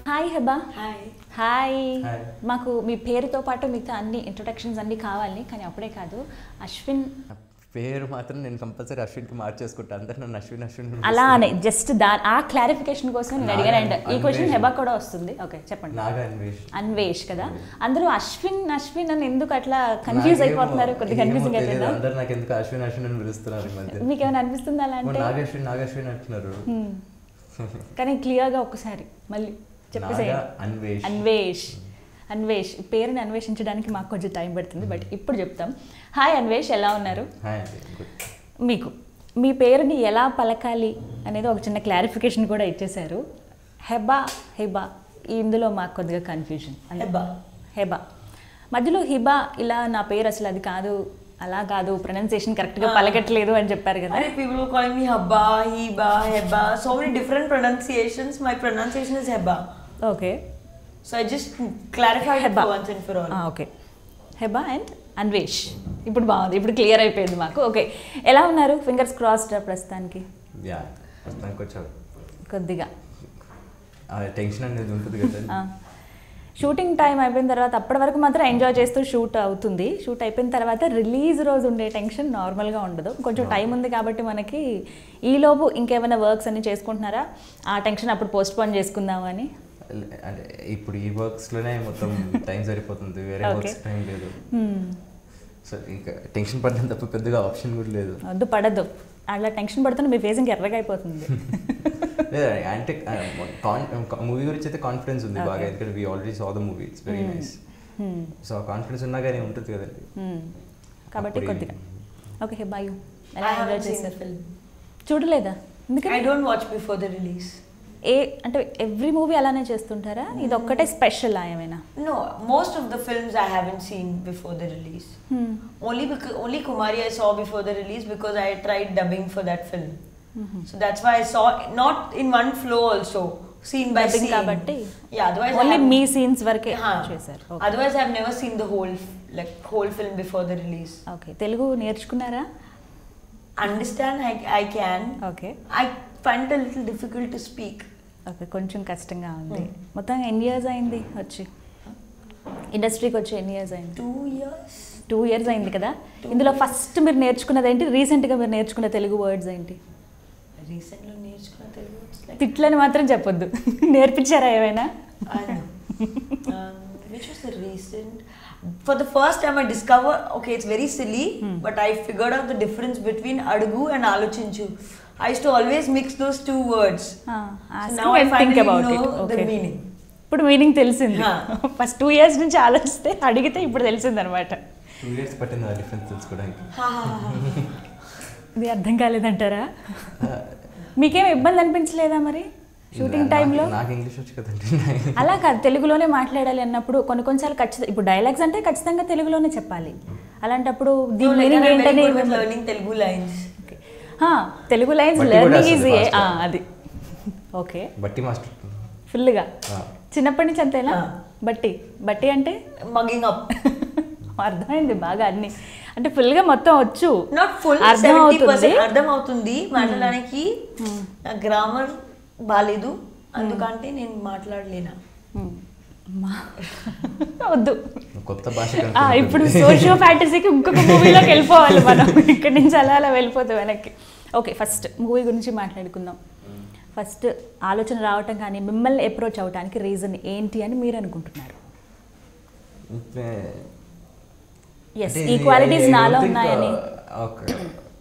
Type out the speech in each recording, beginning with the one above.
Hi Heba hi hi Hi. మాకు మీ పేరుతో పాటు మిగతా అన్ని ఇంట్రొడక్షన్స్ అన్ని కావాలి కానీ అప్పుడే కాదు అశ్విన్ పేరు మాత్రం నేను కంపల్సరీ అశ్విన్కి మార్చేసుకుంటా అందరు నన్ను అశ్విన్ అశ్విన్ అని అలా అనే జస్ట్ దా ఆ క్లారిఫికేషన్ కోసం నేను నాగా అడిగాను అండ్ ఈ అన్వేష్. క్వశ్చన్ హెబా కూడా వస్తుంది ఓకే చెప్పండి నాగా అన్వేష్ అన్వేష్ కదా అందరూ అశ్విన్ అశ్విన్ అని ఎందుకు అట్లా కన్ఫ్యూజ్ నాకేమో- అయిపోతున్నారు కొద్దిగా ఏమో కన్ఫ్యూజింగ్ తెలియదు, అయిపోయిందా అందరు నాకు ఎందుకు అశ్విన్ అశ్విన్ అని పిలుస్తున్నారు ఈ మధ్య మీకు ఏమైనా అనిపిస్తుంది అలా ఓ, అంటే నాగశ్విన్ నాగశ్విన్ అంటున్నారు Hmm. కానీ క్లియర్గా ఒక్కసారి మళ్ళీ నాగా చెప్పేసేయండి అన్వేష్ అన్వేష్ అన్వేష్ ఈ పేరుని అన్వేషించడానికి మాకు కొంచెం టైం పడుతుంది బట్ ఇప్పుడు చెప్తాం హాయ్ అన్వేష్ ఎలా ఉన్నారు హాయ్ అండి గుడ్ మీకు మీ పేరుని ఎలా పలకాలి అనేది ఒక చిన్న క్లారిఫికేషన్ కూడా ఇచ్చేశారు హెబా హెబా ఇందులో మాకు కొద్దిగా కన్ఫ్యూజన్ హెబా. హెబా మధ్యలో హిబా ఇలా నా పేరు అసలు అది కాదు అలా కాదు ప్రొనౌన్సియేషన్ కరెక్ట్గా పలకట్లేదు అని చెప్పారు కదా Are people were calling me Habba, Heba, Heba, so many different pronunciations. My pronunciation is Heba. Okay So I just clarified it Heba. for once and for all. Okay Heba and Anvesh ఇప్పుడు బాగుంది ఇప్పుడు clear అయిపోయింది మాకు okay ఎలా ఉన్నారు fingers crossed ప్రస్తుతానికి yeah ప్రస్తుతానికి కొంచెం కొద్దిగా ఆ టెన్షన్ అనేది ఉంటుంది కదా ఆ. షూటింగ్ టైం అయిపోయిన తర్వాత అప్పటి వరకు మాత్రం ఎంజాయ్ చేస్తూ షూట్ అవుతుంది షూట్ అయిపోయిన తర్వాత రిలీజ్ రోజు ఉండే టెన్షన్ నార్మల్గా ఉండదు కొంచెం టైం ఉంది కాబట్టి మనకి ఈలోపు ఇంకేమైనా వర్క్స్ అన్ని చేసుకుంటున్నారా ఆ టెన్షన్ అప్పుడు పోస్ట్ పోన్ చేసుకుందాము అని అంటే ఇప్పుడు ఈ వర్క్స్ లోనే మొత్తం టైం సరిపోతుంది వేరే Okay. వర్క్స్ టైం లేదు Hmm. సో ఇంకా టెన్షన్ పడడం తప్ప పెద్దగా ఆప్షన్ కూడా లేదు వద్దు పడద్దు అలా టెన్షన్ పడుతున్న మీ ఫేసింగ్ ఎర్రగా అయిపోతుంది లేదా అంటే మూవీ గురించి అయితే కాన్ఫిడెన్స్ ఉంది బాగా Okay. ఎందుకంటే we already saw the movie it's very nice Hmm. So confidence ఉన్నా కానీ ఉంటుంది కదండి Hmm. కాబట్టి అప్పుడు కొద్దిగా ఓకే హే బాయ్ I ఎలా haven't ఎంజాయ్ seen the చేశారు film. చూడలేదా ఎందుకని I don't watch before the release. ఏ అంటే ఎవ్రీ మూవీ అలానే చేస్తుంటారా ఇది ఒక్కటే స్పెషల్ ఏమైనా No, most of the films I haven't seen before the release. Hmm. Only because only Kumari I saw before the release because I tried dubbing for that film. So that's why I saw not in one flow also scene by Dubbing scene. కాబట్టి Yeah, otherwise I only haven't- మీ scenes వరకే Huh. చేశారు Otherwise, I've never seen the whole f- like whole film before the release. Okay Telugu నేర్చుకున్నారా Understand I, I can. Okay I find it a little difficult to speak. Okay కొంచెం కష్టంగా ఉంది మొత్తం ఎన్ని years అయింది వచ్చి ఇండస్ట్రీకి వచ్చి ఎన్ని ఇయర్స్ అయింది Two years. టూ ఇయర్స్ అయింది కదా ఇందులో ఫస్ట్ మీరు నేర్చుకున్నది ఏంటి రీసెంట్గా మీరు నేర్చుకున్న తెలుగు వర్డ్స్ ఏంటి Recently నేర్చుకున్న తెలుగు it's like తిట్లని మాత్రం చెప్పొద్దు నేర్పించారా ఏమైనా I know. um, which was the recent? For the first time, I discovered. Okay, it's very silly, but I figured out the difference between adugu and alochinchu. I used to always mix those two words. So now I finally know the meaning. ఇప్పుడు meaning తెలిసింది Huh. First two years నుంచి ఆలోచిస్తే అడిగితే ఇప్పుడు తెలిసింది అనమాట two years పట్టింది ఆ డిఫరెన్స్ తెలుసుకోవడానికి Ha ha ha. ha. ఇది అర్థం కాలేదంటారా మీకేం ఇబ్బంది అనిపించలేదా మరి షూటింగ్ నా- టైంలో నాకు ఇంగ్లీష్ వచ్చు కదండి అలా కాదు తెలుగులోనే మాట్లాడాలి అన్నప్పుడు కొన్ని కొన్నిసార్లు ఖచ్చితంగా ఇప్పుడు డైలాగ్స్ అంటే ఖచ్చితంగా తెలుగులోనే చెప్పాలి అలాంటిప్పుడు No, దీని like, మీనింగ్ I'm very ఏంటని good with learning Telugu lines. Okay. హా, తెలుగు లైన్స్ బట్టి కూడా లెర్నింగ్ వస్తుంది ఈజీ fast గా. అది ఓకే బట్టి మాస్టర్ ఫుల్గా ఆ. చిన్నప్పటి నుంచి అంతేనా ఆ. బట్టి బట్టి అంటే Mugging up. అర్థమైంది బాగా అన్ని అంటే ఫుల్గా మొత్తం వచ్చు Not full. అర్థం 70% అవుతుంది అర్థం అవుతుంది మాట్లాడడానికి నా గ్రామర్ బాగాలేదు అందుకంటే నేను మాట్లాడలేనా Hmm. మా- వద్దు కొత్త భాష ఆ, కనుక్కుంటుంది. ఇప్పుడు సోషియో ఫ్యాంటసీకి ఇంకొక మూవీలోకి వెళ్ళిపోవాలి మనం ఇక్కడి నుంచి అలా అలా వెళ్ళిపోతాం వెనక్కి ఓకే ఫస్ట్ మూవీ గురించి మాట్లాడుకుందాం ఫస్ట్ ఆలోచన రావటం కానీ మిమ్మల్ని అప్రోచ్ అవడానికి రీజన్ ఏంటి అని మీరు అనుకుంటున్నారు అంటే ఎస్ ఇది- ఈక్వాలిటీస్ I- I నాలో don't think, ఉన్నాయని uh, okay.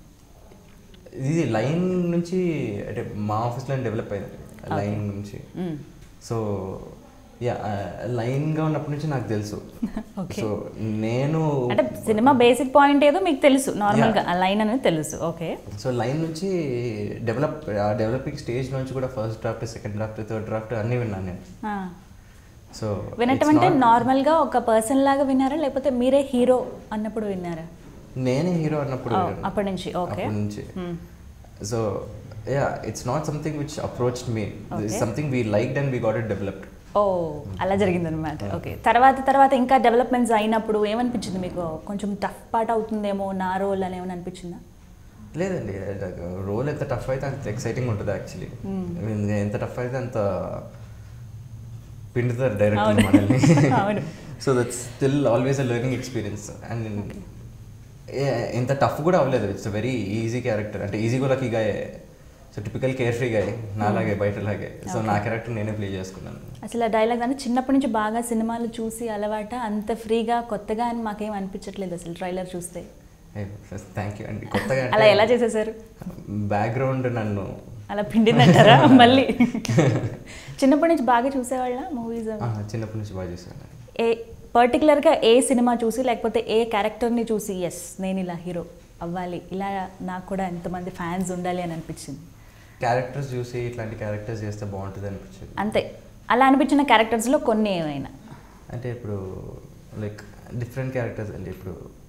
ఇది లైన్ నుంచి అంటే మా ఆఫీస్లో డెవలప్ అయింది లైన్ నుంచి Mm. సో యా లైన్గా ఉన్నప్పటి నుంచి నాకు తెలుసు Okay. సో నేను అంటే సినిమా బేసిక్ పాయింట్ ఏదో మీకు తెలుసు నార్మల్గా ఆ లైన్ అనేది తెలుసు ఓకే సో లైన్ నుంచి డెవలప్ ఆ డెవలపింగ్ స్టేజ్ నుంచి కూడా first draft second draft third draft అన్నీ విన్నాను నేను సో వినటం అంటే నార్మల్గా ఒక పర్సన్ లాగా విన్నారా లేకపోతే మీరే హీరో అన్నప్పుడు విన్నారా నేనే హీరో అన్నప్పుడు Oh, విన్నాను. అప్పటి నుంచి, okay. అప్పటి నుంచి Hmm. So yeah it's not something which approach me Okay. Something we like and we got it developed oh అలా జరిగిందనమాట ఓకే తర్వాత తర్వాత ఇంకా డెవలప్మెంట్స్ అయినప్పుడు ఏమనిపించింది మీకు కొంచెం టఫ్ పార్ట్ అవుతుందేమో నా రోల్ అని ఏమైనా అనిపించిందా లేదండి రోల్ ఎంత టఫ్ అయితే అంత ఎక్సైటింగ్ ఉంటుంది యాక్చువల్లీ ఎంత టఫ్ అయితే అంత పిండుతారు డైరెక్ట్ అవును. మనల్ని అవును. So that's still always a learning experience and ఇంత టఫ్ కూడా అవ్వలేదు ఇట్స్ వెరీ ఈజీ క్యారెక్టర్ అంటే ఈజీ కూడా lucky guy so typical carefree guy నాలాగే బయటలాగే సో నా క్యారెక్టర్ నేనే ప్లే చేసుకున్నాను అసలు ఆ డైలాగ్ అంటే చిన్నప్పటి నుంచి బాగా సినిమాలు చూసి అలవాట అంత ఫ్రీగా కొత్తగా అని మాకేం అనిపించట్లేదు అసలు ట్రైలర్ చూస్తే థ్యాంక్ యూ అండి కొత్తగా అలా ఎలా చేసేసారు బ్యాక్గ్రౌండ్ నన్ను అలా పిండిందంటారా మళ్ళీ చిన్నప్పటి నుంచి బాగా చూసేవాళ్ళ మూవీస్ ఆ, చిన్నప్పటి నుంచి బాగా చేశాను ఏ పర్టికులర్గా ఏ సినిమా చూసి లేకపోతే ఏ క్యారెక్టర్ని చూసి ఎస్ నేను ఇలా హీరో అవ్వాలి ఇలా నాకు కూడా ఎంతమంది ఫ్యాన్స్ ఉండాలి అని అనిపించింది క్యారెక్టర్స్ చూసి ఇట్లాంటి క్యారెక్టర్స్ చేస్తే బాగుంటుంది అనిపించింది అంతే అలా అనిపించిన క్యారెక్టర్స్లో కొన్ని ఏమైనా అంటే ఇప్పుడు లైక్ డిఫరెంట్ క్యారెక్టర్స్ అండి ఇప్పుడు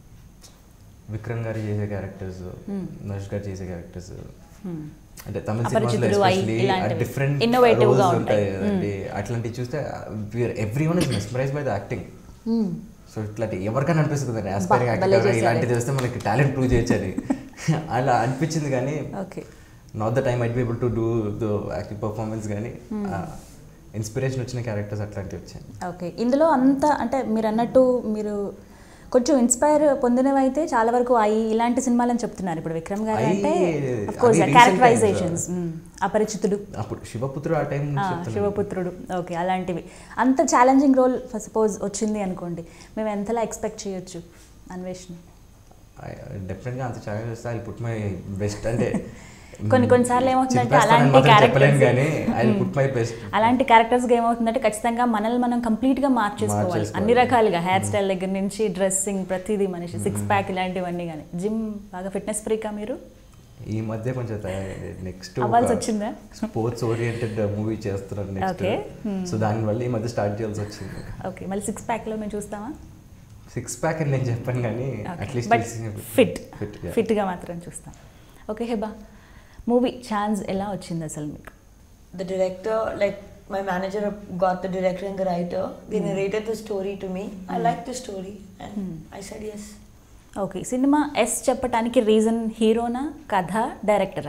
విక్రమ్ గారు చేసే క్యారెక్టర్స్ నరేష్ గారు చేసే క్యారెక్టర్స్ Hmm. అంటే తమిళ అపరిచితుడు, సినిమాస్లో ఐ ఎస్పెషలీ ఇలాంటివి. డిఫరెంట్ Innovative గా రోల్స్ ఉంటాయి. ఉంటాయి కదండి అట్లాంటివి చూస్తే everyone is mesmerize by the acting so ఇట్లాంటి ఎవరికైనా అనిపిస్తుంది కదండి ఆస్పైరింగ్ భలే యాక్టర్ చేశారు. ఇలాంటిది వస్తే మనకి టాలెంట్ ప్రూవ్ చేయొచ్చని అలా అనిపించింది కానీ okay not the time I'd be able to do the active performance కానీ ఇన్స్పిరేషన్ వచ్చిన క్యారెక్టర్స్ అట్లాంటివి వచ్చాయి ఓకే ఇందులో అంత అంటే మీరు అన్నట్టు మీరు కొంచెం ఇన్స్పైర్ పొందినవి అయితే చాలా వరకు అయి ఇలాంటి సినిమాలని చెప్తున్నారు ఇప్పుడు విక్రమ్ గారు అయి, అంటే కోర్స్ అవి recent క్యారెక్టరైజేషన్స్ times. అపరిచితుడు అప్పుడు శివపుత్రుడు ఆ టైం ఆ, నుంచి చెప్తున్నాను. శివపుత్రుడు ఓకే అలాంటివి అంత ఛాలెంజింగ్ రోల్ సపోజ్ వచ్చింది అనుకోండి మేము ఎంతలా ఎక్స్పెక్ట్ చేయొచ్చు అన్వేషణ డెఫినెట్గా అంత ఛాలెంజ్ వస్తే ఐ పుట్ మై బెస్ట్ అంటే కొన్ని- కొన్నిసార్లు ఏమవుతుందంటే చింపేస్తానని అలాంటి మాత్రం చెప్పలేను characters- కానీ ఐ పుట్ మై బెస్ట్ అలాంటి క్యారెక్టర్స్గా ఏమవుతుందంటే ఖచ్చితంగా మనల్ని మనం కంప్లీట్గా మార్చేసుకోవాలి మార్చేసుకోవాలి. అన్ని రకాలుగా హెయిర్ స్టైల్ దగ్గర నుంచి డ్రెస్సింగ్ ప్రతిదీ మనిషి సిక్స్ ప్యాక్ ఇలాంటివన్నీ కానీ జిమ్ బాగా ఫిట్నెస్ ఫ్రీకా మీరు ఈ మధ్య కొంచెం నెక్స్ట్ అవ్వాల్సి వచ్చిందా? స్పోర్ట్స్ ఓరియంటెడ్ మూవీ చేస్తున్నాను నెక్స్ట్ Okay. Hmm. సో దానివల్ల ఈ మధ్య స్టార్ట్ చేయాల్సి వచ్చింది ఓకే మళ్ళీ సిక్స్ ప్యాక్లో మేము చూస్తామా సిక్స్ ప్యాక్ అని నేను చెప్పాను కానీ అట్లీస్ట్ బట్ ఫిట్ ఫిట్ ఫిట్గా మాత్రం చూస్తాం ఓకే హెబా మూవీ ఛాన్స్ ఎలా వచ్చింది అసలు మీకు The director, like my manager, got the director and the writer. They narrated the story to me. I liked the story, and I said yes. Okay సినిమా yes చెప్పటానికి reason హీరోనా కథ డైరెక్టరా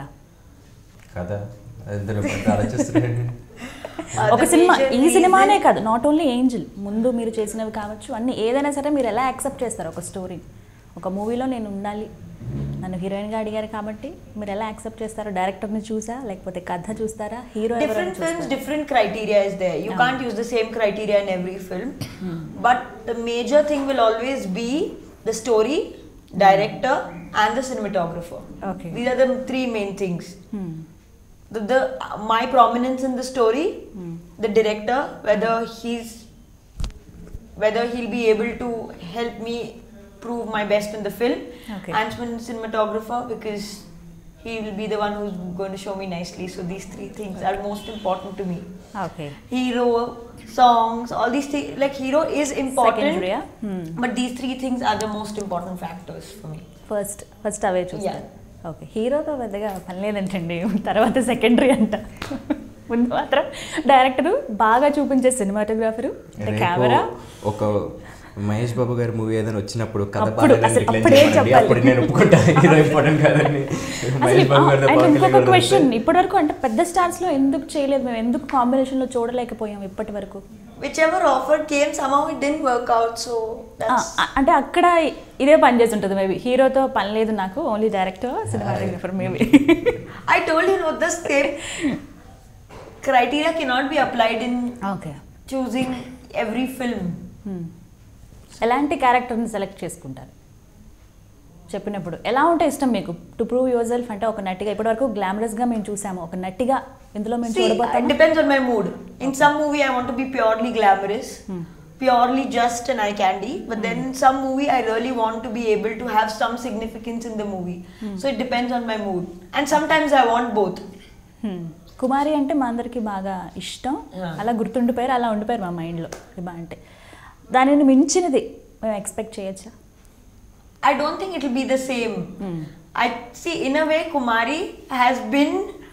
కదా ఇద్దరు పెద్ద ఆలోచిస్తున్నాడు Uh, ఒక the సినిమా major ఈ reason- సినిమానే కాదు నాట్ ఓన్లీ ఏంజిల్ ముందు మీరు చేసినవి కావచ్చు అన్ని ఏదైనా సరే మీరు ఎలా యాక్సెప్ట్ చేస్తారు ఒక స్టోరీ ఒక మూవీలో నేను ఉండాలి నన్ను హీరోయిన్గా అడిగారు కాబట్టి మీరు ఎలా యాక్సెప్ట్ చేస్తారు డైరెక్టర్ని చూసా లేకపోతే కథ చూస్తారా hero different films different criteria is there you Yeah. can't use the same criteria in every film but the major thing will always be the story director and the cinematographer Okay. these are the three main things the, the my prominence in the story the director whether he's whether he'll be able to help me prove my best in the film Okay. and cin- cinematographer because he will be the one who's going to show me nicely so these three things are most important to me okay hero songs all these things like hero is important Secondary, yeah? Hmm. but these three things are the most important factors for me first first అవే చూస్తారు okay హీరోతో పెద్దగా పని లేదంటండి తర్వాత secondary అంట ముందు మాత్రం director బాగా చూపించే సినిమాటోగ్రాఫరు అంటే రేపు కెమెరా ఒక మహేష్ బాబు గారి మూవీ ఏదైనా వచ్చినప్పుడు కథ అప్పుడు బాగాలేదని అసలు decline అప్పుడే చేయమనండి. చెప్పాలి. అప్పుడు నేను ఒప్పుకుంటా హీరో ఇంపార్టెంట్ కాదని అసలు మహేష్ బాబు గారితో అండ్ పవన్ ఇంకొక కళ్యాణ్ గారితో క్వశ్చన్ ఉంటే ఇప్పటి వరకు అంటే పెద్ద స్టార్స్ లో ఎందుకు చేయలేదు మేము ఎందుకు కాంబినేషన్ లో చూడలేకపోయాం ఇప్పటి వరకు whichever offer came somehow it didn't work out so that's అంటే అక్కడ ఇదే పని చేసి ఉంటుంది మేబీ హీరోతో పని లేదు నాకు only director cinematographer maybe I told you, no, the same criteria cannot be applied in okay choosing every film. ఎలాంటి క్యారెక్టర్ని సెలెక్ట్ చేసుకుంటారు చెప్పినప్పుడు ఎలా ఉంటే ఇష్టం మీకు టు ప్రూవ్ యువర్ సెల్ఫ్ అంటే ఒక నటిగా ఇప్పటివరకు గ్లామరస్గా మేము చూసాము ఒక నటిగా ఇందులో మేము See, it చూడబోతాము depends on my mood. In some movie, I want to be purely glamorous, purely just an eye candy. But then in some movie, I really want to be able to have some significance in the movie. So it depends on my mood. And sometimes I want both. Hmm. కుమారి అంటే మా అందరికి బాగా ఇష్టం Yeah. అలా గుర్తుండిపోయారు అలా ఉండిపోయారు మా మైండ్లో ఇబా అంటే దానిని మించినది మేము ఎక్స్పెక్ట్ చేయొచ్చా I don't think it will be the same. I see, in a way, Kumari has been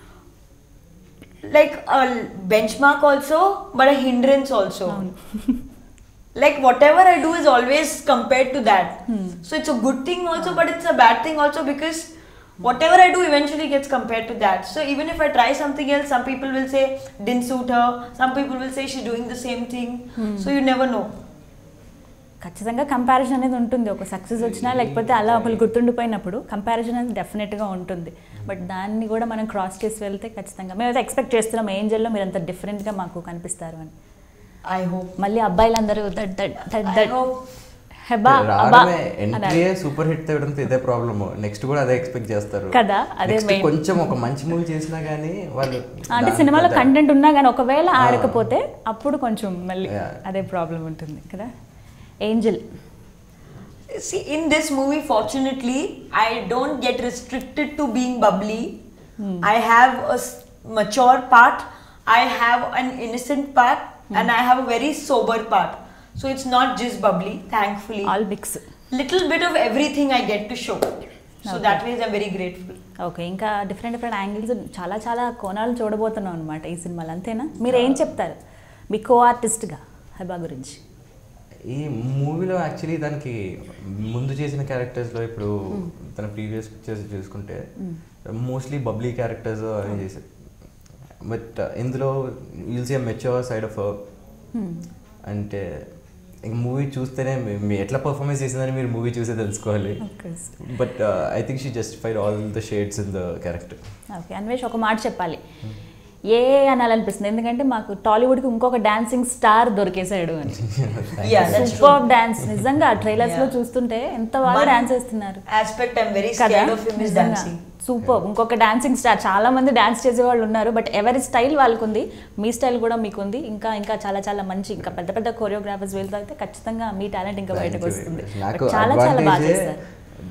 like a benchmark also, but a hindrance also. like whatever I do is always compared to that. So it's a good thing also, but it's a bad thing also because whatever I do eventually gets compared to that. So even if I try something else, some people will say didn't suit her. Some people will say she's doing the same thing. So you never know. ఖచ్చితంగా comparison అనేది ఉంటుంది ఒక success వచ్చినా లేకపోతే అలా ఒకరు గుర్తుండిపోయినప్పుడు comparison అనేది డెఫినెట్గా ఉంటుంది బట్ దాన్ని కూడా మనం క్రాస్ చేసి వెళ్తే ఖచ్చితంగా మేమైతే ఎక్స్పెక్ట్ చేస్తున్నాం ఏంజల్లో మీరు అంత డిఫరెంట్గా మాకు కనిపిస్తారు అని I hope. మళ్ళీ అబ్బాయిలందరూ that that that I that hope. Heba అబ్బా రావడమే ఎంట్రీయే సూపర్ హిట్ తేవడంతో ఇదే ప్రాబ్లమ్ నెక్స్ట్ కూడా అదే ఎక్స్పెక్ట్ చేస్తారు కదా, అదే Next main. కొంచెం ఒక మంచి మూవీ చేసినా గానీ వాళ్ళు అంటే దాని సినిమాలో పెద్ద- కంటెంట్ ఉన్నా కానీ ఒకవేళ ఆ. ఆడకపోతే అప్పుడు కొంచెం మళ్ళీ Yeah. అదే ప్రాబ్లం ఉంటుంది కదా angel See, in this movie, fortunately, I don't get restricted to being bubbly. I have a s- mature part, I have an innocent part, and I have a very sober part. So it's not just bubbly, thankfully. All బిక్స్ Little bit of everything I get to show. So Okay. that way, I'm very grateful. Okay ఇంకా different different angles చాలా చాలా కోణాలు చూడబోతున్నాం అనమాట ఈ సినిమాలో అంతేనా మీరు ఏం చెప్తారు మీ కో ఆర్టిస్ట్గా హెబా గురించి ఈ మూవీలో యాక్చువల్లీ దానికి ముందు చేసిన క్యారెక్టర్స్లో ఇప్పుడు తన ప్రీవియస్ పిక్చర్స్ చూసుకుంటే మోస్ట్లీ బబ్లీ క్యారెక్టర్స్ అని చేశారు బట్ ఇందులో you'll see mature side of అంటే ఇంక మూవీ చూస్తేనే మీ- మీ ఎట్లా పర్ఫార్మెన్స్ చేసిందని మీరు మూవీ చూసే తెలుసుకోవాలి but I think she justified all the shades in the character okay Anvesh ఒక మాట చెప్పాలి ఏ అనాలనిపిస్తుంది ఎందుకంటే మాకు టాలీవుడ్కి ఇంకొక డాన్సింగ్ స్టార్ దొరికేశాడు అని Yeah, that's true. Super dance నిజంగా ట్రైలర్స్ లో Yeah. చూస్తుంటే ఎంత బాగా One డాన్స్ చేస్తున్నారు Aspect I'm very కదా scared of him is dancing. Super ఇంకొక డాన్సింగ్ స్టార్ చాలా మంది డాన్స్ చేసే వాళ్ళు ఉన్నారు బట్ ఎవరి స్టైల్ వాళ్ళకు ఉంది మీ స్టైల్ కూడా మీకు ఉంది ఇంకా ఇంకా చాలా చాలా మంచి ఇంకా పెద్ద పెద్ద కొరియోగ్రాఫర్స్ వీళ్ళతో అయితే ఖచ్చితంగా మీ టాలెంట్ ఇంకా బయటకు వస్తుంది నాకు But చాలా చాలా బాగా అడ్వాంటేజ్ చేస్తారు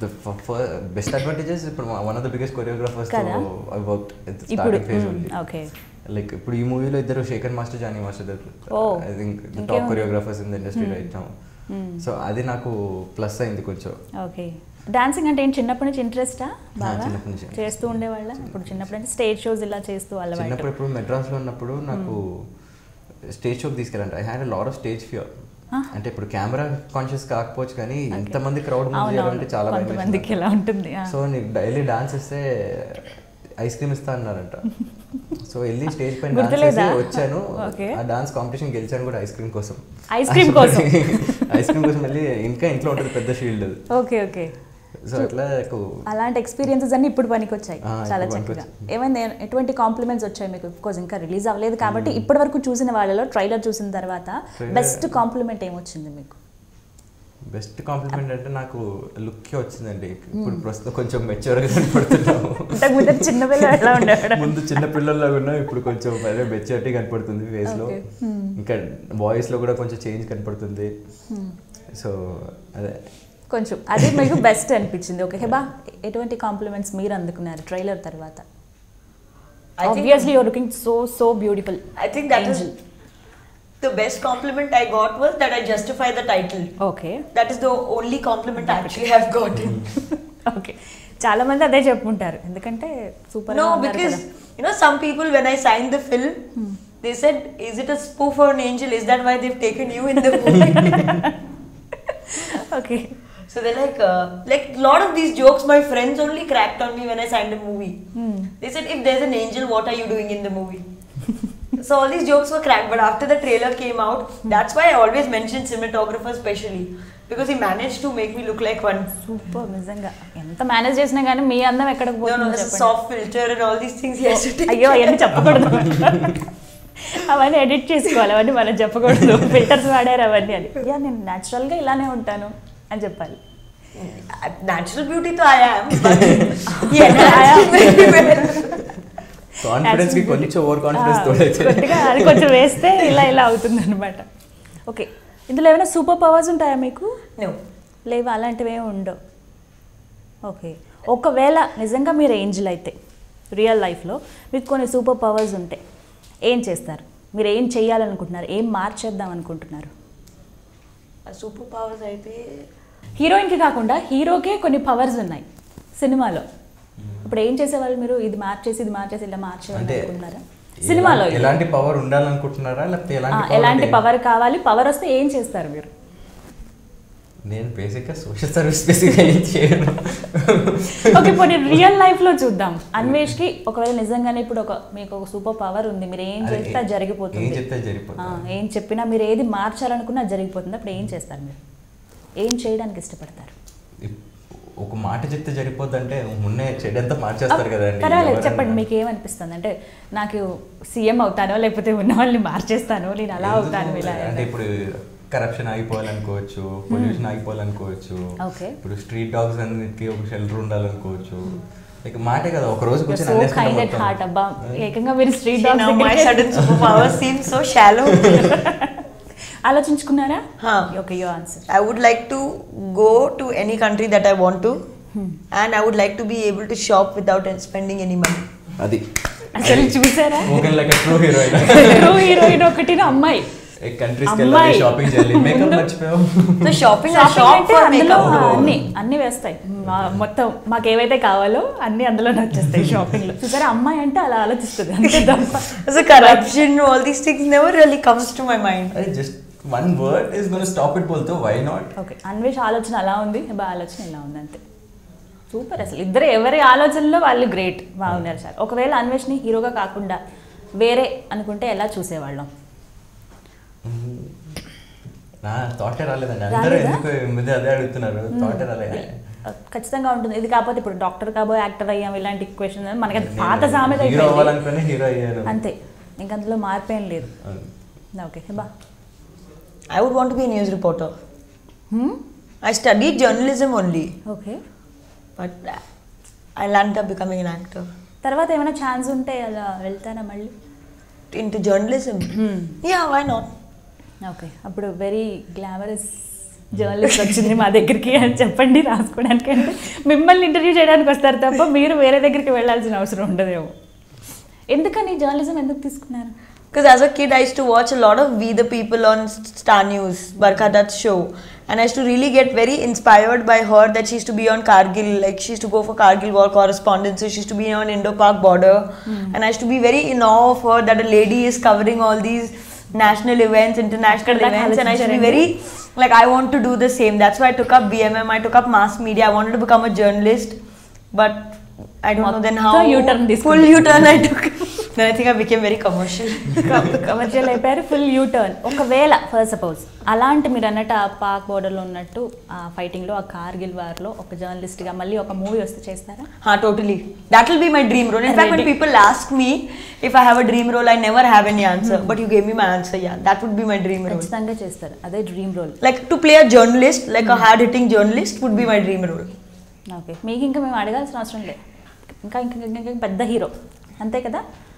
బెస్ట్ అడ్వాంటేజెస్ ఇప్పుడు one of the biggest choreographers కదా? ఐ వర్క్ ఇప్పుడు starting phase hmm, okay. Like ఇప్పుడు ఈ మూవీలో ఇద్దరు Shekhar master Jani master Oh, I think top ఇంకేముంది? Choreographers in the industry Hmm. Right now Hmm. So అది నాకు ప్లస్ అయింది కొంచెం ఓకే డాన్సింగ్ అంటే ఏంటి చిన్నప్పటి నుంచి ఇంట్రెస్టా బాగా చిన్నప్పటి నుంచి. చేస్తూ ఉండేవాళ్ళ ఇప్పుడు చిన్నప్పటి నుంచి స్టేజ్ షోస్ ఇలా చేస్తూ చిన్నప్పుడు అలవాటు ఇప్పుడు మెడ్రాస్లో ఉన్నప్పుడు నాకు స్టేజ్ షోకి తీసుకెళ్ళండి I had lot of stage fear Ah. అంటే ఇప్పుడు కెమెరా కాన్షియస్ కాకపోవచ్చు కానీ ఎంతమంది క్రౌడ్ ముందు అవునవును. చేయాలంటే చాలా భయం కొంతమందికి వేసింది. ఇలా ఉంటుంది, ఆ. సో నీకు డైలీ డాన్స్ ఇస్తే ఐస్ క్రీమ్ ఇస్తా అన్నారంట సో వెళ్ళి స్టేజ్ పైన డాన్స్ గుర్తులేదా? చేసి వచ్చాను Okay. ఆ డాన్స్ కాంపిటీషన్ గెలిచాను కూడా ఐస్ క్రీమ్ కోసం Ice cream కోసం? ఐస్ క్రీమ్ కోసం వెళ్ళి ఇంకా ఇంట్లో ఉంటుంది పెద్ద షీల్డ్ ఓకే ఓకే సో అట్లా నాకు అలాంటి ఎక్స్పీరియన్సెస్ అన్ని ఇప్పుడు పనికొచ్చాయి ఆ, చాలా ఇప్పుడు చక్కగా పనికొచ్చాయి. ఏమైంది ఎటువంటి కాంప్లిమెంట్స్ వచ్చాయి మీకు కోర్స్ ఇంకా రిలీజ్ అవ్వలేదు కాబట్టి ఇప్పటి వరకు చూసిన వాళ్ళలో ట్రైలర్ చూసిన తర్వాత Trailer- బెస్ట్ కాంప్లిమెంట్ ఏమొచ్చింది మీకు బెస్ట్ కాంప్లిమెంట్ అంటే నాకు లుక్ వచ్చిందండి ఇప్పుడు ప్రస్తుతం కొంచెం మెచ్యూర్గా కనపడుతున్నాము ఇంతకు ముందు చిన్నపిల్ల ఎట్లా ఉండేవాడు ముందు చిన్న పిల్లల్లాగా ఉన్నాం ఇప్పుడు కొంచెం అదే మెచ్యూరిటీ కనపడుతుంది ఫేస్ లో Okay. Hmm. ఇంకా వాయిస్ లో కూడా కొంచెం చేంజ్ కనపడుతుంది సో అదే కొంచెం అది మీకు బెస్ట్ అనిపించింది ఓకే హెబా ఎటువంటి కాంప్లిమెంట్స్ మీరు అందుకున్నారు ట్రైలర్ తర్వాత I think- obviously you're looking so so beautiful I think that is the best compliment I got was that I justify the title. Okay That is the only compliment I actually have gotten. Okay చాలా మంది అదే చెప్పుకుంటారు ఎందుకంటే super no, because you know some people when I signed the film, they said, "Is it a spoof or an angel? Is that why they've taken you in the movie?" Okay so they're like, uh, like a lot of these jokes, my friends only cracked on me when I signed a movie. They said, "If there's an angel, what are you doing in the movie?" so all these jokes were cracked, but after the trailer came out, that's why I always mention cinematographer specially because he managed to make me look like one. Super నిజంగా ఎంత manage చేసినా కానీ మీ అందం ఎక్కడికి No, no, పోతుందో there's a చెప్పండి soft filter and all these things he has to take. అయ్యో అవన్నీ చెప్పకూడదు అవన్నీ ఎడిట్ చేసుకోవాలి అవన్నీ మనం చెప్పకూడదు ఫిల్టర్స్ వాడారు అవన్నీ అని యా నేను న్యాచురల్గా ఇలానే ఉంటాను అని చెప్పాలి Natural beauty to I am, but yeah, that's very well. Confidence కి కొంచెం ఓవర్ కాన్ఫిడెన్స్ ఆ, తోడైతే కొద్దిగా అది కొంచెం వేస్తే ఇలా ఇలా అవుతుంది అనమాట ఓకే ఇందులో ఏమైనా సూపర్ పవర్స్ ఉంటాయా మీకు No. లేవు అలాంటివి ఏమి ఉండవు ఓకే ఒకవేళ నిజంగా మీరు ఏంజిల్ అయితే రియల్ లైఫ్లో మీకు కొన్ని సూపర్ పవర్స్ ఉంటాయి ఏం చేస్తారు మీరు ఏం చేయాలనుకుంటున్నారు ఏం మార్చేద్దాం అనుకుంటున్నారు ఆ సూపర్ పవర్స్ అయితే హీరోయిన్కి కాకుండా హీరోకే కొన్ని పవర్స్ ఉన్నాయి సినిమాలో ఇప్పుడు ఏం చేసేవాళ్ళు మీరు ఇది మార్చేసి ఇది మార్చేసి ఇలా మార్చేవాళ్ళు అంటే అనుకుంటున్నారా సినిమాలో ఎలాంటి- ఎలాంటి పవర్ ఉండాలనుకుంటున్నారా లేకపోతే ఆ, ఎలాంటి power ఎలాంటి అంటే- పవర్ కావాలి పవర్ వస్తే ఏం చేస్తారు మీరు నేను బేసిక్గా సోషల్ సర్వీస్ బేసిక్గా ఏం చేయను ఓకే పోనీ రియల్ లైఫ్ లో చూద్దాం అన్వేష్ కి ఒకవేళ నిజంగానే ఇప్పుడు ఒక మీకు ఒక సూపర్ పవర్ ఉంది మీరు ఏం అదే, చేస్తే అది జరిగిపోతుంది ఏం చెప్తే అది జరిగిపోతుంది. ఆ, ఏం చెప్పినా మీరు ఏది మార్చాలనుకున్నా అది జరిగిపోతుంది అప్పుడు ఏం చేస్తారు మీరు ఏం చేయడానికి ఇష్టపడతారు ఇప్- ఒక మాట చెప్తే జరిగిపోద్ది అంటే మున్నే చెడంతా మార్చేస్తారు కదండి పర్వాలేదు ఎవరైనా. చెప్పండి మీకు ఏమనిపిస్తుంది అంటే నాకు సీఎం అవుతానో లేకపోతే ఉన్న వాళ్ళని మార్చేస్తాను నేను అలా అవుతాను ఎందుకు? ఇలా అంటే ఇప్పుడు కరప్షన్ ఆగిపోవాలనుకోవచ్చు పొల్యూషన్ ఆగిపోవాలనుకోవచ్చు Okay. ఇప్పుడు స్ట్రీట్ డాగ్స్ అన్నిటికీ ఒక షెల్టర్ ఉండాలనుకోవచ్చు లైక్ మాటే కదా ఒక రోజు కూర్చొని సో అనేసుకుంటాం కైండ్ ఎట్ మొత్తం. హార్ట్ అబ్బా ఏకంగా మీరు street See, now my sudden superpower seems so shallow. ఆలోచించుకున్నారా Huh. Okay your answer I would like to go to any country that I want to, and I would like to be able to shop without spending any money. అది అసలు చూసారా ఓకెన్ like true heroine hero heroine ఒకటి అమ్మాయి కంట్రీస్కి అమ్మాయి. వెళ్ళాలి shopping చేయాలి మేకప్ మర్చిపోయాం So shopping, I Shopping shop అంటే for అందులో makeup. అన్ని అన్ని వేస్తాయి మా- మొత్తం మాకు ఏవైతే కావాలో అన్ని అందులో వచ్చేస్తాయి షాపింగ్ లో చూసారా అమ్మాయి అంటే అలా ఆలోచిస్తుంది అంతే తప్ప So corruption, all these things never really comes to my mind. అదే just one word is gonna stop it బోల్తో వై నాట్ ఓకే అన్వేష్ ఆలోచన అలా ఉంది బా ఆలోచన ఇలా ఉంది అంతే సూపర్ అసలు ఇద్దరు ఎవరి ఆలోచనలో వాళ్ళు గ్రేట్ బాగున్నారు సార్ ఒకవేళ అన్వేష్ని హీరోగా కాకుండా వేరే అనుకుంటే ఎలా చూసేవాళ్ళం నా థాటే రాలేదండి అందరూ రాలేదా? ఎందుకు ఈ మధ్య అదే అడుగుతున్నారు థాటే రాలేదు ఖచ్చితంగా ఉంటుంది ఇది కాకపోతే ఇప్పుడు డాక్టర్ కాబోయే యాక్టర్ అయ్యాం ఇలాంటి క్వశ్చన్ మనకి అది నేను పాత సామెత హీరో అయిపోయింది. అవ్వాలనుకునే హీరో అయ్యాను అంతే ఇంకా అందులో మార్పేం లేదు అవును. ఓకే బా I would want to be a news reporter. I studied journalism only, okay but I'll end up becoming an actor. తర్వాత ఏమైనా ఛాన్స్ ఉంటే అలా వెళ్తారా మళ్ళీ Into journalism? Yeah, why not? Okay అప్పుడు వెరీ గ్లామరస్ జర్నలిస్ట్ వచ్చింది మా దగ్గరికి అని చెప్పండి రాసుకోవడానికి అంటే మిమ్మల్ని ఇంటర్వ్యూ చేయడానికి వస్తారు తప్ప మీరు వేరే దగ్గరికి వెళ్ళాల్సిన అవసరం ఉండదేమో ఎందుకని జర్నలిజం ఎందుకు తీసుకున్నారు Because as a kid, I used to watch a lot of We the People on Star News, Barkha Dutt's show. And I used to really get very inspired by her that she used to be on Kargil, like she used to go for Kargil war correspondence. So she used to be on Indo-Pak border. And I used to be very in awe of her that a lady is covering all these national events, international Like events. And I used to be Halichi very, like I want to do the same. That's why I took up BMM, I took up mass media. I wanted to become a journalist. But I don't know then how. మొత్తం U-turn Full తీసుకుంది. U-turn I took. then I think I became very commercial. Commercial అయిపోయారు full U turn ఒకవేళ first suppose అలాంటి మీరు అన్నట్టు ఆ పాక్ బోర్డర్లో ఉన్నట్టు ఆ ఫైటింగ్లో ఆ కార్గిల్ వార్లో ఒక జర్నలిస్ట్గా మళ్ళీ ఒక మూవీ వస్తే చేస్తారా Ha, totally. That will be my dream role. In fact, when Ready. people ask me if I have a dream role, I never have any answer. But you gave me my answer. Yeah, that would be my dream role. ఖచ్చితంగా చేస్తారు అదే dream role Like to play a journalist, like a hard-hitting journalist, would be my dream role. Okay మీకు ఇంకా మేము అడగాల్సిన అవసరం లేదు ఇంకా ఇంకా ఇంకా- ఇంకా పెద్ద హీరో అంతే కదా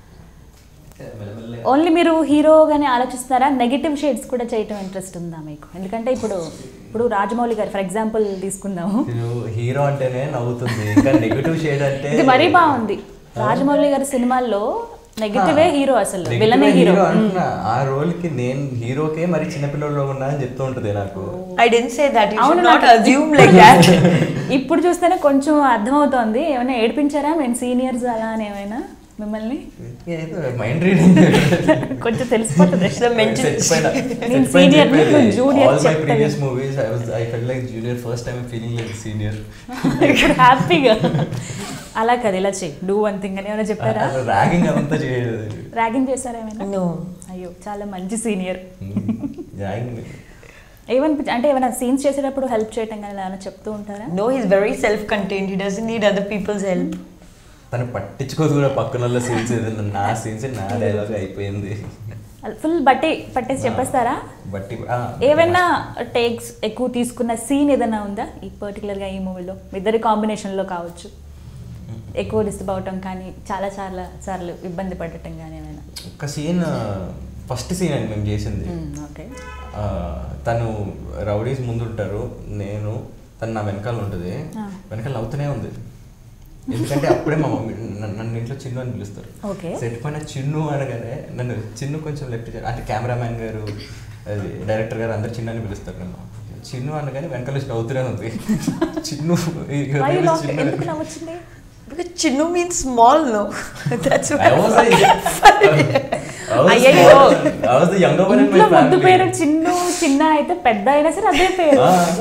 ఓన్లీ మీరు హీరోగానే ఆలోచిస్తారా నెగిటివ్ షేడ్స్ కూడా చేయటం ఇంట్రెస్ట్ ఉందా మీకు ఎందుకంటే ఇప్పుడు ఇప్పుడు రాజమౌళి గారు ఫర్ ఎగ్జాంపుల్ తీసుకుందాము హీరో అంటేనే నవ్వుతుంది ఇంకా నెగిటివ్ షేడ్ అంటే ఇది మరీ బాగుంది రాజమౌళి గారి సినిమాల్లో నెగిటివే హీరో అసలు Negative విలనే హీరో అంటున్నా ఆ రోల్ కి నేను హీరోకే మరి చిన్నపిల్లల్లో ఉన్నా అని చెప్తూ ఉంటుంది నాకు I didn't say that. You అవును should not నాకు assume like that. ఇప్పుడు చూస్తేనే కొంచెం అర్థమవుతోంది ఏమైనా ఏడిపించారా మేము సీనియర్స్ అలా అని ఏమైనా మిమ్మల్ని మైండ్ రీడింగ్ కొంచెం తెలిసిపోతుంది The mental. నేను senior ని, నువ్వు junior ఆల్ మై చెప్తాను. Previous movies I was I fell like junior first time feeling like senior ఇప్పుడు హ్యాపీగా అలా కదా ఇలా చెయ్యి డూ వన్ థింగ్ అని ఏమైనా చెప్పారా ర్యాగింగ్ అదంతా చేయలేదు ర్యాగింగ్ చేశారా ఏమైనా No. అయ్యో చాలా మంచి సీనియర్ ర్యాగింగ్ ఏమనిపించి అంటే ఏమైనా సీన్స్ చేసేటప్పుడు హెల్ప్ చేయటం కానీ ఏమైనా చెప్తూ ఉంటారా No, he's very self-contained. He doesn't need other people's help. తను పట్టించుకోదు కూడా పక్కన సీన్స్ ఏదైనా నా సీన్స్ నా డైలాగ్ అయిపోయింది ఫుల్ బట్టి పట్టేసి చెప్పేస్తారా బట్టి ఏమైనా టేక్స్ ఎక్కువ తీసుకున్న సీన్ ఏదైనా ఉందా ఈ పర్టికులర్గా ఈ మూవీలో ఇద్దరి కాంబినేషన్లో కావచ్చు ఎక్కువ డిస్టర్బ్ అవటం కానీ చాలా చాలా సార్లు ఇబ్బంది పడటం కానీ ఏమైనా ఒక సీన్ ఫస్ట్ సీన్ అండి మేము చేసింది ఓకే ఆ, తను రౌడీస్ ముందు ఉంటారు నేను తను నా వెనకాల ఉంటుంది ఆ. వెనకాల నవ్వుతూనే ఉంది ఎందుకంటే అప్పుడే మా మమ్మీ నన్ను నన్ను ఇంట్లో చిన్ను అని పిలుస్తారు Okay. సెట్ పైన చిన్ను అనగానే నన్ను చిన్ను కొంచెం లెఫ్ట్ అంటే కెమెరామ్యాన్ గారు అది డైరెక్టర్ గారు అందరు చిన్న అని పిలుస్తారు నన్ను చిన్ను అనగానే వెనకాల నుంచి నవ్వుతూనే ఉంది చిన్ను ఈ Why girl lock- చిన్ను ఎందుకు అని. నవ్వొచ్చింది Because Chinnu means small, no? That's why. I was a- I was అయ్యయ్యో. small. I was the younger one in my ఇంట్లో ముద్దు family. పేరు చిన్ను చిన్న అయితే పెద్ద అయినా సరే అదే పేరు ఆ.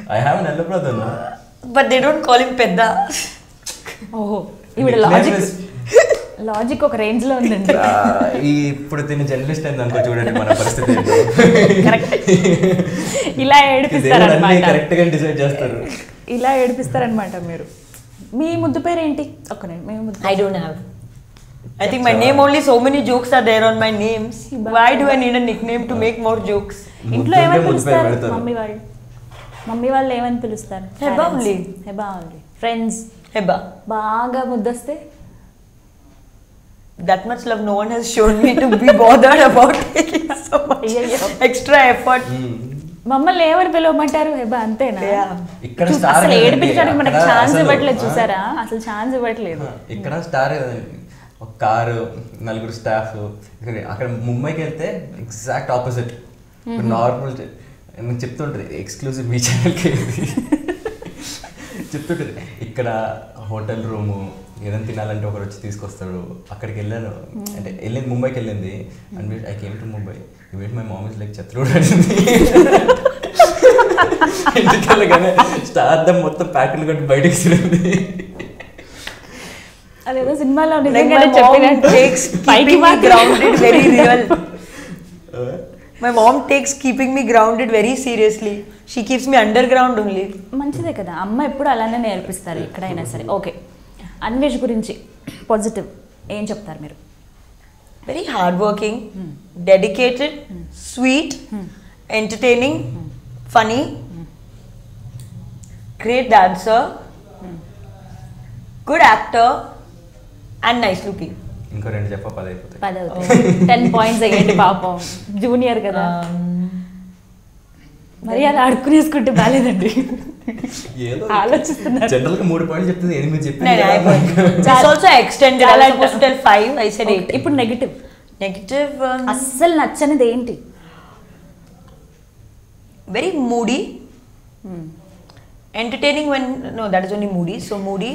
ఐ హ్యావ్ నెల్ల brother But they don't call him Pedda. ఓహో ఈవిడ లాజిక్ లాజిక్ ఒక రేంజ్ లో ఉందండి ఈ ఇప్పుడు తిని జర్నలిస్ట్ అయింది అనుకో చూడండి మన పరిస్థితి కరెక్ట్ ఇలా ఏడిపిస్తారనమాట కరెక్ట్ గా డిసైడ్ చేస్తారు ఇలా ఏడిపిస్తారనమాట మీరు మీ ముద్దు పేరు ఏంటి ఒక్క నిమిషం, మీ ముద్దు I don't have. I think my name only so many jokes are there on my names. Why do I need a nickname to make more jokes? ఇంట్లో ముద్దు ఏమని ఉంటే ముద్దు పేరు పిలుస్తారు పెడతారు. మమ్మీ వాళ్ళు మమ్మీ వాళ్ళు ఏమని పిలుస్తారు Heba only. Heba only friends Heba. బాగా ముద్దొస్తే That much love no one has shown me to be bothered about taking so much అయ్యయ్యో. extra effort. మ్మ్. మమ్మల్ని ఏమని పిలవమంటారు హెబా అంతేనా Yeah. ఇక్కడ చూ- స్టార్ అసలు కదండి. ఏడిపించడానికి మనకి అక్కడ ఛాన్స్ అసలు- ఇవ్వట్లేదు ఆ, చూసారా అసలు ఛాన్స్ ఇవ్వట్లేదు ఇక్కడ స్టార్ కదండి ఒక కారు నలుగురు స్టాఫ్ అక్కడ ముంబైకి వెళ్తే ఎగ్జాక్ట్ ఆపోజిట్ నార్మల్ నేను చెప్తుంటది ఎక్స్క్లూజివ్ మీ ఛానల్కి చెప్తుంటది ఇక్కడ హోటల్ రూము ఏదైనా తినాలంటే ఒకరు వచ్చి తీసుకొస్తాడు అక్కడికి వెళ్ళాను అంటే వెళ్ళింది ముంబైకి వెళ్ళింది and I came to Mumbai wait my mom is like చత్రుడు అడిగింది ఇంటికి వెళ్ళగానే స్టార్ దమ్ మొత్తం ప్యాకెట్లు కట్టి బయటకి ఇస్తుంది అదేదో సినిమాలో Like నిజంగానే my mom చెప్పినట్టు takes పైకి keeping me మాత్రం grounded very real. My mom takes keeping me grounded very seriously. She keeps me underground only. మంచిదే కదా అమ్మ ఎప్పుడు అలానే నేర్పిస్తారు ఎక్కడైనా సరే ఓకే అన్వేష్ గురించి పాజిటివ్ ఏం చెప్తారు మీరు Very hardworking, dedicated, sweet, entertaining, funny, great dancer, good actor, and nice looking. ఇంకో రెండు చెప్ప పది అయిపోతాయి పది అవుతాయి టెన్ పాయింట్స్ అయ్యండి పాపం జూనియర్ కదా Um, మరి అది ఆడుకునేసుకుంటే బాగాలేదండి ఏదో ఆలోచిస్తున్నారు. జనరల్ గా మూడు పాయింట్లు చెప్తుంది ఎనిమిది no, చెప్పింది no, I కదా. This also I extended. I was Chala- supposed to tell five. I said Okay, eight. ఇప్పుడు నెగిటివ్ Negative. Um, అస్సలు నచ్చనిది ఏంటి very moody. Entertaining when no, that is only moody. So moody.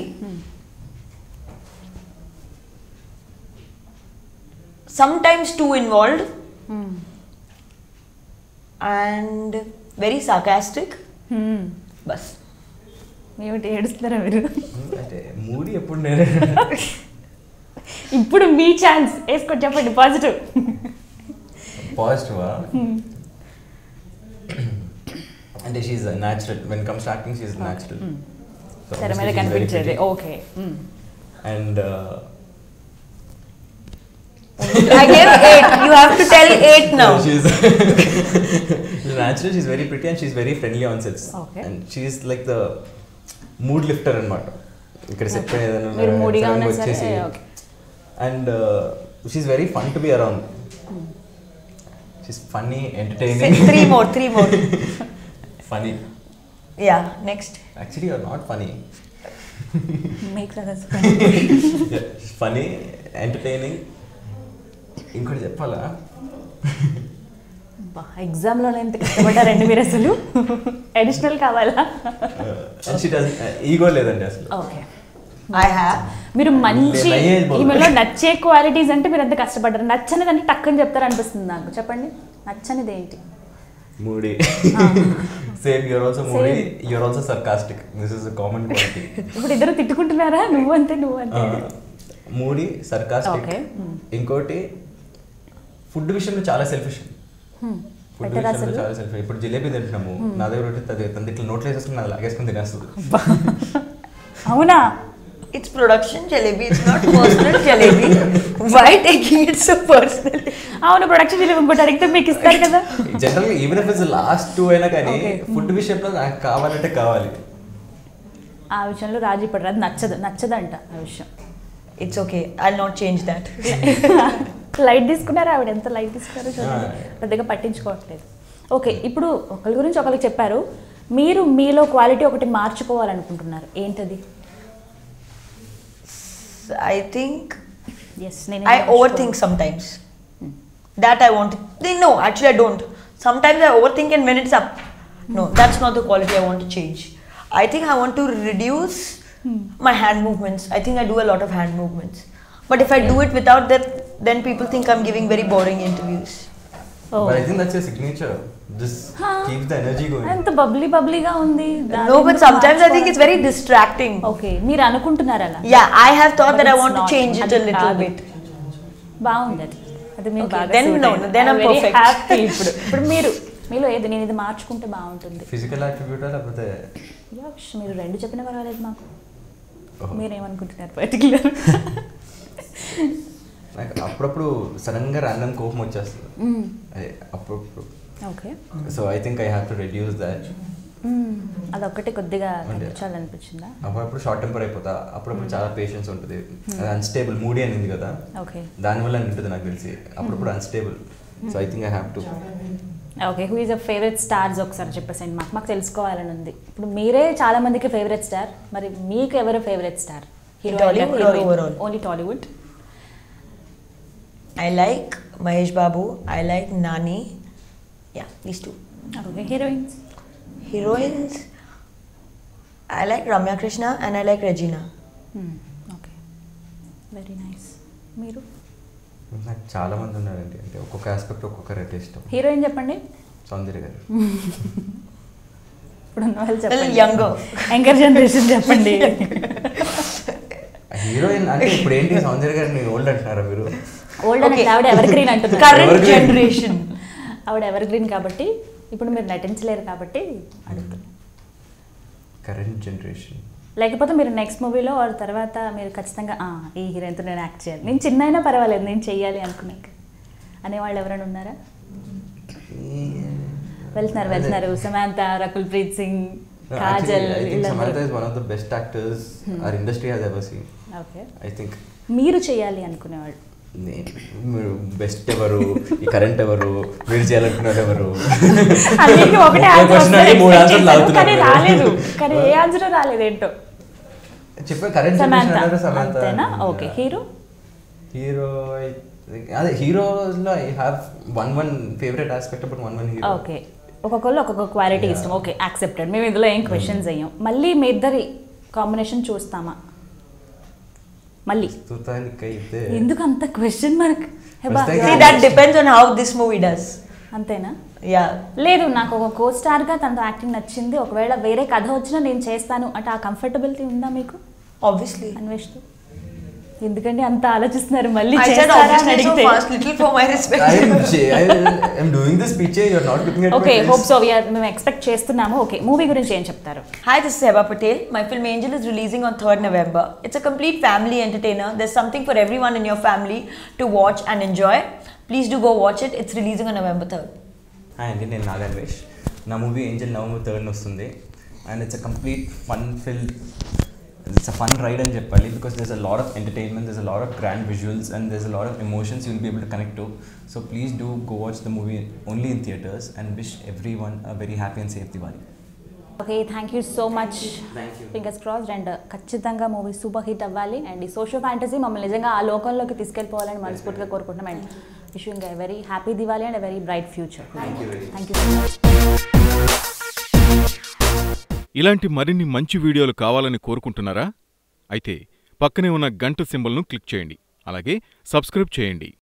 Sometimes too involved and very sarcastic. Bus. ఏమిటి ఏడుస్తున్నారా మీరు అంటే moody ఎప్పుడు నేను ఇప్పుడు మీ chance వేసుకొని చెప్పండి పాజిటివ్ పాజిటివా అంటే she's natural when comes acting she's natural తెర మీద కనిపించేది okay and I gave eight. You have to tell eight now. she's she's natural she's very pretty and she's very friendly on sets Okay. and she's like the mood lifter అన్నమాట ఇక్కడ set పైన ఏదైనా మీరు moody గా sudden గా ఉన్నా సరే, వచ్చేసి okay. And she's very fun to be around she's funny Say entertaining three more. Three more. Funny Yeah. Next. Actually you're not funny మీకు ఫనీ ఎంటర్టైనింగ్ ఇంకోటి చెప్పాలా ఎగ్జామ్లో ఎంత కష్టపడ్డారండి మీరు అసలు అడిషనల్ కావాలా షీ డస్ ఈగో లేదండి అసలు ఓకే I have. మీరు మంచి లే- లయ్యేది బోల్. ఈమెలో నచ్చే క్వాలిటీస్ అంటే మీరు ఎంత కష్టపడ్డారు నచ్చనిది అంటే టక్కని చెప్తారు అనిపిస్తుంది నాకు చెప్పండి నచ్చనిది ఏంటి moody Ah. Same you're also moody Same. You're also sarcastic this is common quality ఇప్పుడు ఇద్దరు తిట్టుకుంటున్నారా నువ్వు అంతే నువ్వు అంతే మూడీ సర్కాస్టిక్ Okay. Hmm. ఇంకోటి ఫుడ్ విషయంలో చాలా సెల్ఫిష్ Hmm. ఫుడ్ పెట్టదా విషయంలో అసలు చాలా సెల్ఫిష్ ఇప్పుడు జిలేబీ తింటున్నాము నా దగ్గర ఉంటే అది తన ఇట్లా నోట్లో వేసేసుకుని అది లాగేసుకుని తినేస్తుంది అవునా It's production jalebi. It's not personal jalebi. Why taking it so personally? అవును ప్రొడక్షన్ ఇంకోటి అడిగితే మీకు ఇస్తారు కదా జనరల్ గా even if it's last two అయినా కానీ Okay. ఫుడ్ విషయంలో నాకు కావాలంటే కావాలి ఆ విషయంలో రాజీ పడరు అది నచ్చదు నచ్చదంట ఆ విషయం It's okay. I'll not change that. Light తీసుకున్నారా ఆవిడ ఎంత లైట్ తీసుకున్నారో చూడండి Ah. పెద్దగా పట్టించుకోవట్లేదు ఓకే ఇప్పుడు ఒకరి గురించి ఒకరికి చెప్పారు మీరు మీలో క్వాలిటీ ఒకటి మార్చుకోవాలనుకుంటున్నారు ఏంటది I think ఎస్ నేను I overthink sometimes. That I want. Then no, actually I don't. Sometimes I overthink and when it's up. No, that's not the quality I want to change. I think I want to reduce my hand movements. I think I do a lot of hand movements. But if I do it without that, then people think I'm giving very boring interviews. Oh. But I think that's your signature. Just Huh. keeps the energy going. ఎంత బబ్లీ బబ్లీగా ఉంది No, but sometimes I think it's very distracting. Okay మీరు అనుకుంటున్నారు అలా Yeah, I have thought But that I it's want to not. change it అది a little కాదు. bit. బాగుంది అది అది మీకు Okay, బాగా then suit no, అయింది. then I'm I'm very perfect. happy ఇప్పుడు ఇప్పుడు మీరు మీలో ఏది నేను ఇది మార్చుకుంటే బాగుంటుంది ఫిజికల్ యాట్రిబ్యూటా లేకపోతే Yeah, sh- మీరు రెండు చెప్పినా పర్వాలేదు మాకు Oh. మీరేమనుకుంటున్నారు పర్టికులర్ నాకు అప్పుడప్పుడు సడన్ గా ర్యాండమ్ కోపం వచ్చేస్తుంది అదే అప్పుడప్పుడు okay so I think I have to reduce that అదొక్కటి కొద్దిగా అంటే- తగ్గించాలనిపించిందా అప్పుడప్పుడు షార్ట్ టెంపర్ అయిపోతా అప్పుడప్పుడు చాలా పేషెన్స్ ఉంటుంది అది అన్స్టేబుల్ మూడీ అనింది కదా ఓకే దానివల్ల అని ఉంటుంది నాకు తెలిసి అప్పుడప్పుడు unstable so I think I have to okay who is a favourite stars ఒకసారి చెప్పేసండి మాకు మాకు తెలుసుకోవాలని ఉంది ఇప్పుడు మీరే చాలా మందికి ఫేవరెట్ స్టార్ మరి మీకు ఎవరు favourite star Tollywood or overall? Only Tollywood I like Mahesh Babu. I like Nani. Yeah, these two. Okay heroines Heroines. I like Ramya Krishna and I like Regina. Okay very nice మీరు నాకు చాలా మంది ఉన్నారండి అంటే ఒక్కొక్క aspect ఒక్కొక్క rate ఇష్టం heroine చెప్పండి సౌందర్య గారు ఇప్పుడు ఉన్న వాళ్ళు Little చెప్పండి younger. యంగర్ జనరేషన్ చెప్పండి హీరోయిన్ అంటే ఇప్పుడు ఏంటి సౌందర్య గారిని ఓల్డ్ అంటున్నారా మీరు ఓల్డ్ అంటే Okay. ఆవిడ ఎవర్ గ్రీన్ అంటున్నారు Current Evergreen. generation. ఆవిడ ఎవర్ గ్రీన్ కాబట్టి ఇప్పుడు మీరు నటించలేరు కాబట్టి అడుగుతున్నా కరెంట్ జనరేషన్ లేకపోతే మీరు నెక్స్ట్ మూవీలో ఆ తర్వాత మీరు ఖచ్చితంగా "ఆ, ఈ హీరోయిన్తో నేను యాక్ట్ చేయాలి నేను చిన్న అయినా పర్వాలేదు నేను చెయ్యాలి అనుకున్నాక అనేవాళ్ళు ఎవరైనా ఉన్నారా వెళ్తున్నారు వెళ్తున్నారు సమాంత రకుల్ ప్రీత్ సింగ్ కాజల్ ఐ థింక్ సమంత వీళ్ళందరూ is one of the best actors our industry has ever seen okay I think మీరు చేయాలి అనుకునేవాళ్ళు మీరు బెస్ట్ ఎవరు ఈ కరెంట్ ఎవరు మీరు చేయాలనుకున్నారు ఎవరు అన్నిటికీ ఒకటే ఒకే ఆన్సర్ question అడిగి మూడు answers లాగుతున్నారు కానీ మీరు. రాలేదు కానీ ఏ ఆన్సర్ రాలేదు ఏంటో చెప్పే కరెంట్ సమాంత జనరేషన్ సమంత అంతేనా ఓకే హీరో హీరో అదే హీరోస్ లో I have one one favourite aspect about one one hero okay ఒక్కొక్కళ్ళు ఒక్కొక్క క్వాలిటీ Yeah. ఇష్టం ఓకే యాక్సెప్టెడ్ మేము ఇందులో ఏం క్వశ్చన్స్ అయ్యాం మళ్ళీ మీ ఇద్దరి కాంబినేషన్ చూస్తామా మళ్ళీ చూడటానికి అయితే ఎందుకు అంత question mark First See, that depends on how this movie does. అంతేనా Yeah. లేదు నాకు ఒక కో స్టార్గా తనతో యాక్టింగ్ నచ్చింది ఒకవేళ వేరే కథ వచ్చినా నేను చేస్తాను అంటే ఆ కంఫర్టబిలిటీ ఉందా మీకు Obviously. అన్వేష్ ఎందుకంటే అంత ఆలోచిస్తున్నారు మళ్ళీ I said చేస్తారా అని obviously so అడిగితే fast, little for my respect. I'm doing this picture you're not looking at okay hope so మేము ఎక్స్పెక్ట్ చేస్తున్నాము ఓకే మూవీ గురించి ఏం చెప్తారు Hi, this is Heba Patel. My film Angel is releasing on 3rd November. It's a complete family entertainer. There's something for everyone in your family to watch and enjoy. Please do go watch it. It's releasing on November 3rd. Hi అండి నేను నాగన్వేష్ నా movie Angel November third వస్తుంది and it's a complete fun fill it's a fun ride అని చెప్పాలి because there's a lot of entertainment there's a lot of grand visuals and there's a lot of emotions you'll be able to connect to so please do go watch the movie only in theaters and wish everyone a very happy and safe Diwali okay thank you so much Thank you. Fingers crossed and ఖచ్చితంగా movie super hit అవ్వాలి and ఈ social fantasy మమ్మల్ని నిజంగా ఆ లోకంలోకి తీసుకెళ్ళిపోవాలని మనస్ఫూర్తిగా కోరుకుంటున్నాం and wishing a very happy Diwali and a very bright future Thank you very much. Thank you so much ఇలాంటి మరిన్ని మంచి వీడియోలు కావాలని కోరుకుంటున్నారా అయితే పక్కనే ఉన్న గంట సింబల్ను క్లిక్ చేయండి అలాగే సబ్స్క్రైబ్ చేయండి